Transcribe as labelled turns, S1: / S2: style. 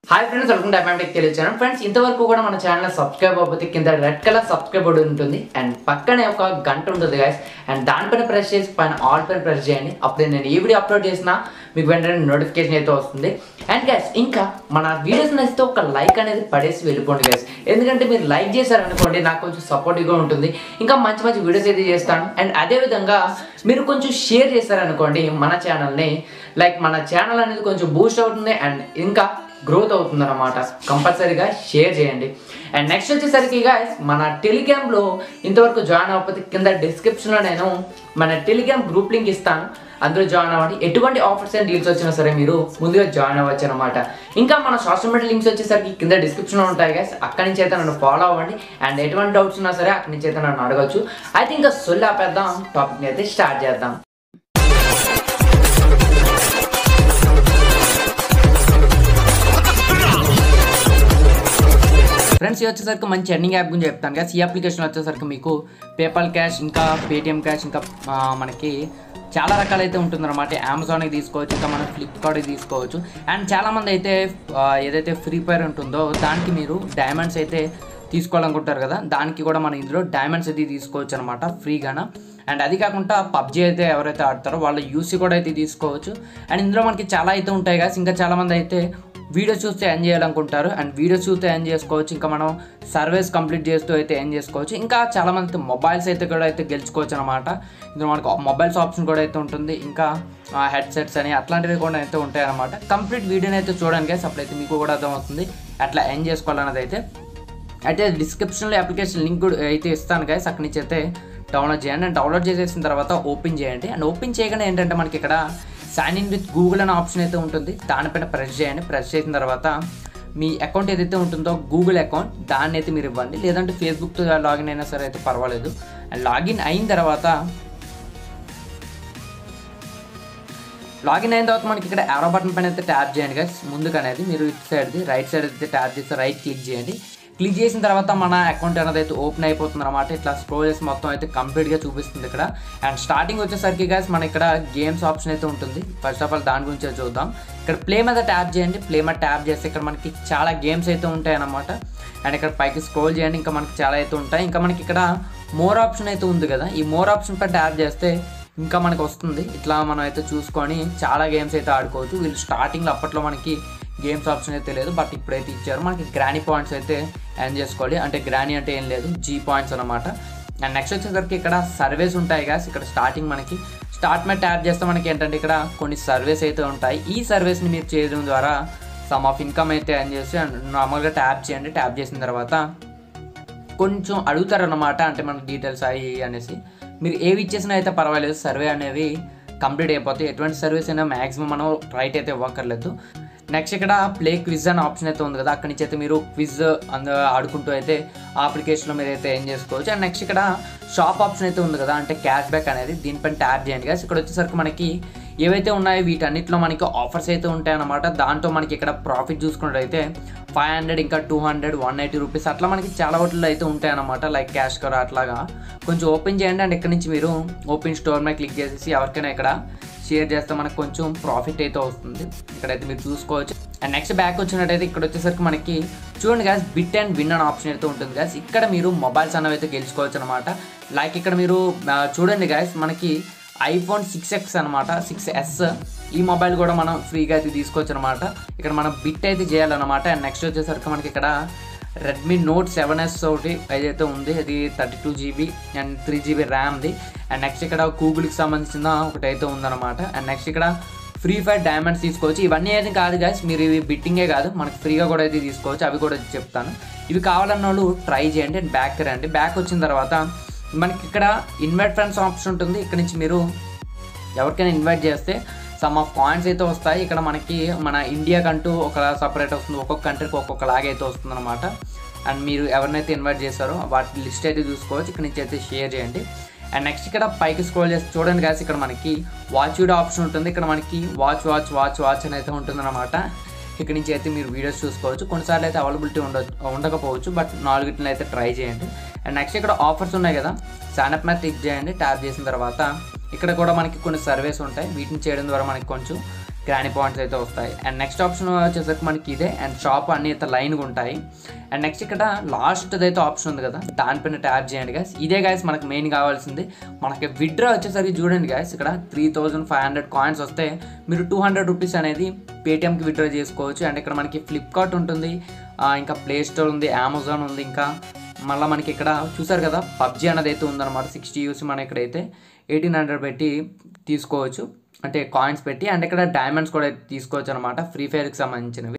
S1: Hi friends welcome to అపాయింట్ తెలియచాను friends ఇంతవరకు కూడా మన ఛానల్ సబ్స్క్రైబ్ అవ్వకపోతే కింద రెడ్ కలర్ సబ్స్క్రైబ్ బటన్ ఉంటుంది అండ్ పక్కనే ఒక గంట ఉంటుంది గైస్ అండ్ దానిపైన ప్రెస్ చేసి పైన ఆల్ పైన ప్రెస్ చేయండి అప్పుడే నేను ఈ వీడియో అప్లోడ్ చేసినా మీకు వెంటనే నోటిఫికేషన్ అయితే వస్తుంది అండ్ గైస్ ఇంకా మన వీడియోస్ నచ్చితే ఒక లైక్ అనేది పడేసి వెళ్ళిపోండి గైస్ ఎందుకంటే మీరు లైక్ చేశారనుకోండి నాకు కొంచెం సపోర్టివ్గా ఉంటుంది ఇంకా మంచి మంచి వీడియోస్ అయితే చేస్తాను అండ్ అదేవిధంగా మీరు కొంచెం షేర్ చేశారనుకోండి మన ఛానల్ని లైక్ మన ఛానల్ అనేది కొంచెం బూస్ట్ అవుతుంది అండ్ ఇంకా గ్రోత్ అవుతుంది అనమాట కంపల్సరీగా షేర్ చేయండి అండ్ నెక్స్ట్ వచ్చేసరికి guys మన టెలిగ్రామ్లో ఇంతవరకు జాయిన్ అవ్వకపోతే కింద డిస్క్రిప్షన్లో నేను మన టెలిగ్రామ్ గ్రూప్ లింక్ ఇస్తాను అందులో జాయిన్ అవ్వండి ఎటువంటి ఆఫర్స్ అండ్ డీల్స్ వచ్చినా సరే మీరు ముందుగా జాయిన్ అవ్వచ్చు అనమాట ఇంకా మన సోషల్ మీడియా లింక్స్ వచ్చేసరికి కింద డిస్క్రిప్షన్లో ఉంటాయి గైస్ అక్కడి నుంచి అయితే నన్ను ఫాలో అవ్వండి అండ్ ఎటువంటి డౌట్స్ ఉన్నా సరే అక్కడి నుంచి అయితే నన్ను అడగచ్చు అయితే ఇంకా సొల్లి ఆపేద్దాం టాపిక్ని అయితే స్టార్ట్ చేద్దాం ఫ్రెండ్స్ ఇది వచ్చేసరికి మంచి ఎర్నింగ్ యాప్ గురించి చెప్తాను కదా ఈ అప్లికేషన్ వచ్చేసరికి మీకు పేపాల్ క్యాష్ ఇంకా పేటిఎం క్యాష్ ఇంకా ఆ, మనకి చాలా రకాలైతే ఉంటుందన్నమాట అమెజాన్కి తీసుకోవచ్చు ఇంకా మనం ఫ్లిప్కార్ట్కి తీసుకోవచ్చు అండ్ చాలామంది అయితే ఆ, ఏదైతే ఫ్రీ ఫైర్ ఉంటుందో దానికి మీరు డైమండ్స్ అయితే తీసుకోవాలనుకుంటారు కదా దానికి కూడా మనం ఇందులో డైమండ్స్ అయితే తీసుకోవచ్చు అనమాట ఫ్రీగాన అండ్ అది కాకుండా పబ్జీ అయితే ఎవరైతే ఆడతారో వాళ్ళ యూసీ కూడా అయితే తీసుకోవచ్చు అండ్ ఇందులో మనకి చాలా అయితే ఉంటాయి కదా ఇంకా చాలామంది అయితే వీడియోస్ చూస్తే ఎండ్ చేయాలనుకుంటారు అండ్ వీడియోస్ చూస్తే ఎండ్ చేసుకోవచ్చు ఇంకా మనం సర్వీస్ కంప్లీట్ చేస్తూ అయితే ఎండ్ చేసుకోవచ్చు ఇంకా చాలా మంది అయితే మొబైల్స్ అయితే కూడా అయితే గెలుచుకోవచ్చు అనమాట ఇందులో మనకు మొబైల్స్ ఆప్షన్ కూడా అయితే ఉంటుంది ఇంకా హెడ్సెట్స్ అని అట్లాంటివి కూడా అయితే ఉంటాయి అనమాట కంప్లీట్ వీడియోని అయితే చూడండి guys. అప్పుడైతే మీకు కూడా అర్థమవుతుంది అట్లా ఎండ్ చేసుకోవాలన్నది అయితే అయితే డిస్క్రిప్షన్లో అప్లికేషన్ లింక్ కూడా అయితే ఇస్తాను గైస్ అక్కడి నుంచి అయితే డౌన్లోడ్ చేయండి అండ్ డౌన్లోడ్ చేసేసిన తర్వాత ఓపెన్ చేయండి అండ్ ఓపెన్ చేయగానే ఏంటంటే మనకి ఇక్కడ సైన్ ఇన్ విత్ గూగుల్ అనే ఆప్షన్ అయితే ఉంటుంది దానిపైన ప్రెస్ చేయండి ప్రెస్ చేసిన తర్వాత మీ అకౌంట్ ఏదైతే ఉంటుందో గూగుల్ అకౌంట్ దాన్ని అయితే మీరు ఇవ్వండి లేదంటే ఫేస్బుక్తో లాగిన్ అయినా సరే అయితే పర్వాలేదు అండ్ లాగిన్ అయిన తర్వాత లాగిన్ అయిన తర్వాత మనకి ఇక్కడ ఆరో బటన్ పైన అయితే ట్యాప్ చేయండి గైస్ ముందుకు అనేది మీరు ఇటు సైడ్ది రైట్ సైడ్ అయితే ట్యాప్ చేస్తే రైట్ క్లిక్ చేయండి క్లిక్ చేసిన తర్వాత మన అకౌంట్ అనేది అయితే ఓపెన్ అయిపోతుంది అనమాట ఇట్లా స్క్రోల్ చేసి మొత్తం అయితే కంప్లీట్గా చూపిస్తుంది ఇక్కడ అండ్ స్టార్టింగ్ వచ్చేసరికి గైస్ మన ఇక్కడ గేమ్స్ ఆప్షన్ అయితే ఉంటుంది ఫస్ట్ ఆఫ్ ఆల్ దాని గురించి చూద్దాం ఇక్కడ ప్లే మీద ట్యాప్ చేయండి ప్లే మీద ట్యాప్ చేస్తే ఇక్కడ మనకి చాలా గేమ్స్ అయితే ఉంటాయి అన్నమాట అండ్ ఇక్కడ పైకి స్క్రోల్ చేయండి ఇంకా మనకి చాలా అయితే ఉంటాయి ఇంకా మనకి ఇక్కడ మోర్ ఆప్షన్ అయితే ఉంది కదా ఈ మోర్ ఆప్షన్ పై ట్యాప్ చేస్తే ఇంకా మనకు వస్తుంది ఇట్లా మనం అయితే చూసుకొని చాలా గేమ్స్ అయితే ఆడుకోవచ్చు వీళ్ళు స్టార్టింగ్లో అప్పట్లో మనకి గేమ్స్ ఆప్షన్ అయితే లేదు బట్ ఇప్పుడైతే ఇచ్చారు మనకి గ్రానీ పాయింట్స్ అయితే ఎర్న్ చేసుకోవాలి అంటే గ్రానీ అంటే ఏం లేదు జీ పాయింట్స్ అనమాట అండ్ నెక్స్ట్ వచ్చేసరికి ఇక్కడ సర్వేస్ ఉంటాయి గాస్ ఇక్కడ స్టార్టింగ్ మనకి స్టార్ట్ మీద ట్యాప్ చేస్తే మనకి ఏంటంటే ఇక్కడ కొన్ని సర్వేస్ అయితే ఉంటాయి ఈ సర్వేస్ని మీరు చేయడం ద్వారా సమ్ ఆఫ్ ఇన్కమ్ అయితే ఎర్న్ చేసి నార్మల్గా ట్యాప్ చేయండి ట్యాప్ చేసిన తర్వాత కొంచెం అడుగుతారన్నమాట అంటే మన డీటెయిల్స్ అవి అనేసి మీరు ఏవి ఇచ్చేసినా అయితే పర్వాలేదు సర్వే అనేవి కంప్లీట్ అయిపోతాయి ఎటువంటి సర్వీస్ అయినా మ్యాక్సిమం మనం రైట్ అయితే ఇవ్వక్కర్లేదు నెక్స్ట్ ఇక్కడ ప్లే క్విజ్ అనే ఆప్షన్ అయితే ఉంది కదా అక్కడి నుంచి అయితే మీరు క్విజ్ అంద ఆడుకుంటూ అయితే ఆ అప్లికేషన్లో మీరు అయితే ఏం చేసుకోవచ్చు అండ్ నెక్స్ట్ ఇక్కడ షాప్ ఆప్షన్ అయితే ఉంది కదా అంటే క్యాష్ బ్యాక్ అనేది దీనిపైన ట్యాప్ చేయండి కదా ఇక్కడ వచ్చేసరికి మనకి ఏవైతే ఉన్నాయో వీటన్నిటిలో మనకి ఆఫర్స్ అయితే ఉంటాయన్నమాట దాంట్లో మనకి ఇక్కడ ప్రాఫిట్ చూసుకున్నట్టయితే ఫైవ్ హండ్రెడ్ ఇంకా two hundred one eighty rupees అట్లా మనకి చాలా వాటిల్లో అయితే ఉంటాయన్నమాట లైక్ క్యాష్ కవర్ అట్లాగా కొంచెం ఓపెన్ చేయండి అండ్ ఇక్కడ నుంచి మీరు ఓపెన్ స్టోర్ మీద క్లిక్ చేసేసి ఎవరికైనా ఇక్కడ షేర్ చేస్తే మనకు కొంచెం ప్రాఫిట్ అయితే వస్తుంది ఇక్కడైతే మీరు చూసుకోవచ్చు అండ్ నెక్స్ట్ బ్యాక్ వచ్చినట్టయితే ఇక్కడ వచ్చేసరికి మనకి చూడండి గ్యాస్ బిట్ అండ్ విన్ అనే ఆప్షన్ అయితే ఉంటుంది గ్యాస్ ఇక్కడ మీరు మొబైల్స్ అనేవి అయితే గెలుచుకోవచ్చు అనమాట లైక్ ఇక్కడ మీరు ఆ, చూడండి గ్యాస్ మనకి ఐఫోన్ సిక్స్ ఎక్స్ అనమాట సిక్స్ ఎస్ ఈ మొబైల్ కూడా మనం ఫ్రీగా అయితే తీసుకోవచ్చు అనమాట ఇక్కడ మనం బిట్ అయితే చేయాలన్నమాట అండ్ నెక్స్ట్ వచ్చేసరికి మనకి ఇక్కడ రెడ్మీ నోట్ సెవెన్ ఎస్ ఒకటి ఏదైతే ఉంది అది thirty two GB and three GB ర్యామ్ది అండ్ నెక్స్ట్ ఇక్కడ గూగుల్కి సంబంధించిన ఒకటి అయితే ఉందన్నమాట అండ్ నెక్స్ట్ ఇక్కడ ఫ్రీ ఫైర్ డైమండ్స్ తీసుకోవచ్చు ఇవన్నీ అయితే కాదు గాయస్ మీరు ఇవి బిట్టింగే కాదు మనకి ఫ్రీగా కూడా అయితే తీసుకోవచ్చు అవి కూడా చెప్తాను ఇవి కావాలన్న వాళ్ళు ట్రై చేయండి అండ్ బ్యాక్ రండి బ్యాక్ వచ్చిన తర్వాత మనకి ఇక్కడ ఇన్వైట్ ఫ్రెండ్స్ ఆప్షన్ ఉంటుంది ఇక్కడ నుంచి మీరు ఎవరికైనా ఇన్వైట్ చేస్తే సమ్ ఆఫ్ పాయింట్స్ అయితే వస్తాయి ఇక్కడ మనకి మన ఇండియాకంటూ ఒక సపరేట్ వస్తుంది ఒక్కొక్క కంట్రీకి ఒక్కొక్క లాగా అయితే వస్తుంది అనమాట అండ్ మీరు ఎవరినైతే ఇన్వైట్ చేస్తారో వాటి లిస్ట్ అయితే చూసుకోవచ్చు ఇక్కడ నుంచి అయితే షేర్ చేయండి అండ్ నెక్స్ట్ ఇక్కడ పైకి స్క్రోల్ చేసి చూడండి కాసి ఇక్కడ మనకి వాచ్ వీడియో ఆప్షన్ ఉంటుంది ఇక్కడ మనకి వాచ్ వాచ్ వాచ్ వాచ్ అని అయితే ఉంటుందన్నమాట ఇక్కడ నుంచి అయితే మీరు వీడియోస్ చూసుకోవచ్చు కొన్నిసార్లు అయితే అవైలబిలిటీ ఉండ ఉండకపోవచ్చు బట్ నాలుగిటిని అయితే ట్రై చేయండి అండ్ నెక్స్ట్ ఇక్కడ ఆఫర్స్ ఉన్నాయి కదా సానప్ మీద క్లిక్ చేయండి ట్యాప్ చేసిన తర్వాత ఇక్కడ కూడా మనకి కొన్ని సర్వేస్ ఉంటాయి వీటిని చేయడం ద్వారా మనకి కొంచెం గ్రానీ పాయింట్స్ అయితే వస్తాయి అండ్ నెక్స్ట్ ఆప్షన్ వచ్చేసరికి మనకి ఇదే అండ్ షాప్ అన్ని అయితే లైన్గా ఉంటాయి అండ్ నెక్స్ట్ ఇక్కడ లాస్ట్ అయితే ఆప్షన్ ఉంది కదా దానిపైన ట్యాప్ చేయండి గాయస్ ఇదే గాయస్ మనకు మెయిన్ కావాల్సింది మనకి విడ్రా వచ్చేసరికి చూడండి గాయస్ ఇక్కడ three thousand five hundred coins వస్తే మీరు టూ హండ్రెడ్ రూపీస్ అనేది పేటిఎంకి విడ్రా చేసుకోవచ్చు అండ్ ఇక్కడ మనకి ఫ్లిప్కార్ట్ ఉంటుంది ఆ, ఇంకా ప్లే స్టోర్ ఉంది అమెజాన్ ఉంది ఇంకా మళ్ళీ మనకి ఇక్కడ చూసారు కదా పబ్జీ అనేది అయితే ఉందన్నమాట సిక్స్టీ యూస్ మనం ఇక్కడైతే ఎయిటీన్ హండ్రెడ్ పెట్టి తీసుకోవచ్చు అంటే కాయిన్స్ పెట్టి అండ్ ఇక్కడ డైమండ్స్ కూడా తీసుకోవచ్చు అనమాట ఫ్రీ ఫైర్కి సంబంధించినవి